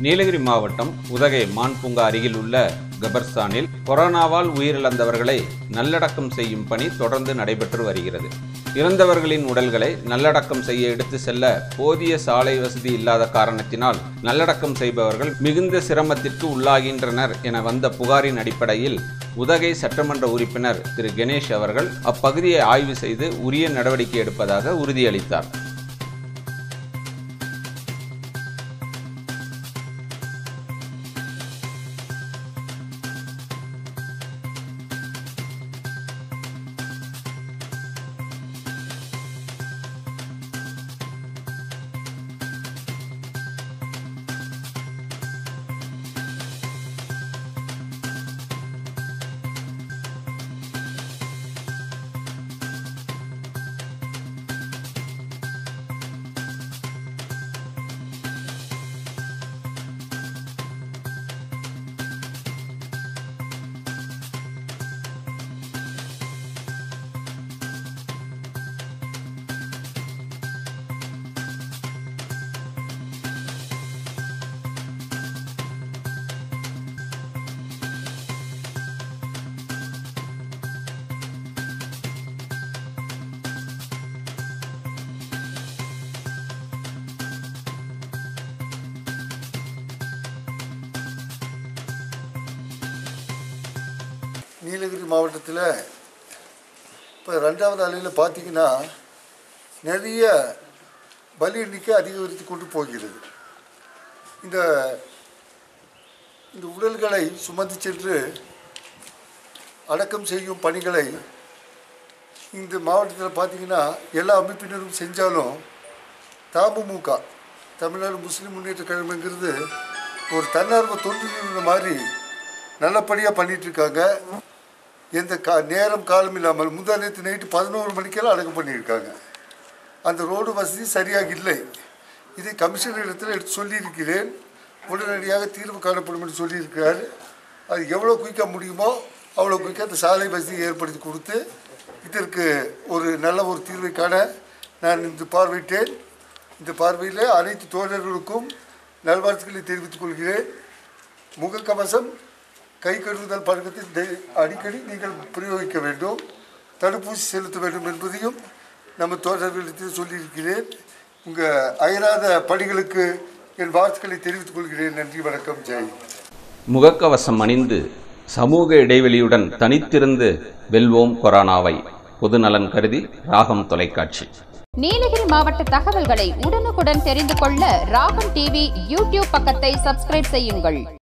நீலகிரி மாவட்டம் உதகை மான் பூங்கா அருகில் உள்ள கபர்ஸ்தானில் கொரோனாவால் உயிரிழந்தவர்களை நல்லடக்கம் செய்யும் பணி தொடர்ந்து நடைபெற்று வருகிறது இறந்தவர்களின் உடல்களை நல்லடக்கம் செய்ய எடுத்து செல்ல போதிய சாலை வசதி இல்லாத காரணத்தினால் நல்லடக்கம் செய்பவர்கள் மிகுந்த சிரமத்திற்கு உள்ளாகின்றனர் என வந்த புகாரின் அடிப்படையில் உதகை சட்டமன்ற உறுப்பினர் திரு கணேஷ் அவர்கள் அப்பகுதியை ஆய்வு செய்து உரிய நடவடிக்கை எடுப்பதாக உறுதியளித்தார் நீலகிரி மாவட்டத்தில் இப்போ ரெண்டாவது அலையில் பார்த்தீங்கன்னா நிறைய பலி எண்ணிக்கை அதிகரித்து கொண்டு போகிறது இந்த இந்த உடல்களை சுமந்து சென்று அடக்கம் செய்யும் பணிகளை இந்த மாவட்டத்தில் பார்த்தீங்கன்னா எல்லா அமைப்பினரும் செஞ்சாலும் தமுமுக தமிழ்நாடு முஸ்லீம் முன்னேற்ற கழகங்கிறது ஒரு தன்னார்வ தொண்டு நிறுவனம் மாதிரி நல்லபடியாக பண்ணிட்டு இருக்காங்க எந்த கா நேரம் காலம் இல்லாமல் முந்தா நேற்று நைட்டு பதினோரு மணிக்கெல்லாம் அடக்கம் பண்ணியிருக்காங்க அந்த ரோடு வசதி சரியாக இல்லை இதை கமிஷனர் இடத்துல எடுத்து சொல்லியிருக்கிறேன் உடனடியாக தீர்வு காணப்படும் என்று சொல்லியிருக்கிறார் அது எவ்வளோ குயிக்காக முடியுமோ அவ்வளோ குயிக்காக அந்த சாலை வசதியை ஏற்படுத்தி கொடுத்து இதற்கு ஒரு நல்ல ஒரு தீர்வை காண நான் இந்த பார்வையிட்டேன் இந்த பார்வையில் அனைத்து தோழர்களுக்கும் நல்வாழ்த்துக்களை தெரிவித்துக் கொள்கிறேன் முகக்கவசம் கை கழுவுதல் பழக்கத்தை டெ- அடிக்கடி நீங்கள் பிரயோகிக்க வேண்டும் தடுப்பூசி செலுத்த வேண்டும் என்பதையும் நம்ம தோழர்களிடத்தில் சொல்லியிருக்கிறேன் உங்கள் அயராத பணிகளுக்கு என் வாழ்த்துக்களை தெரிவித்துக் கொள்கிறேன் நன்றி வணக்கம் ஜெய் முகக்கவசம் அணிந்து சமூக இடைவெளியுடன் தனித்திருந்து வெல்வோம் கொரோனாவை பொதுநலன் கருதி ராகம் தொலைக்காட்சி நீலகிரி மாவட்ட தகவல்களை உடனுக்குடன் தெரிந்து கொள்ள ராகம் டிவி யூடியூப் பக்கத்தை சப்ஸ்கிரைப் செய்யுங்கள்